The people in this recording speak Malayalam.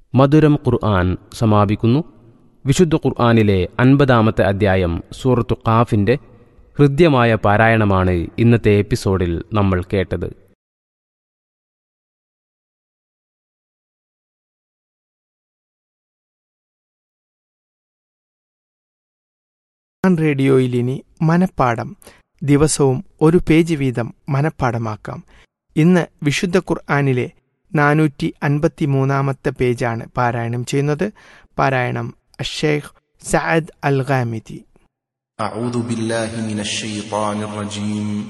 മധുരം ഖുർആൻ സമാപിക്കുന്നു വിശുദ്ധ ഖുർആനിലെ അൻപതാമത്തെ അധ്യായം സൂറത്തു ഖാഫിന്റെ ഹൃദ്യമായ പാരായണമാണ് ഇന്നത്തെ എപ്പിസോഡിൽ നമ്മൾ കേട്ടത് ഖുർആൻ റേഡിയോയിൽ ഇനി മനപ്പാഠം ദിവസവും ഒരു പേജ് വീതം മനപ്പാഠമാക്കാം ഇന്ന് വിശുദ്ധ ഖുർആാനിലെ നാനൂറ്റി അൻപത്തി മൂന്നാമത്തെ പേജാണ് പാരായണം ചെയ്യുന്നത് പാരായണം അഷേഖ് സഅദ് അൽ ഖാമിദി أعوذ بالله من الشيطان الرجيم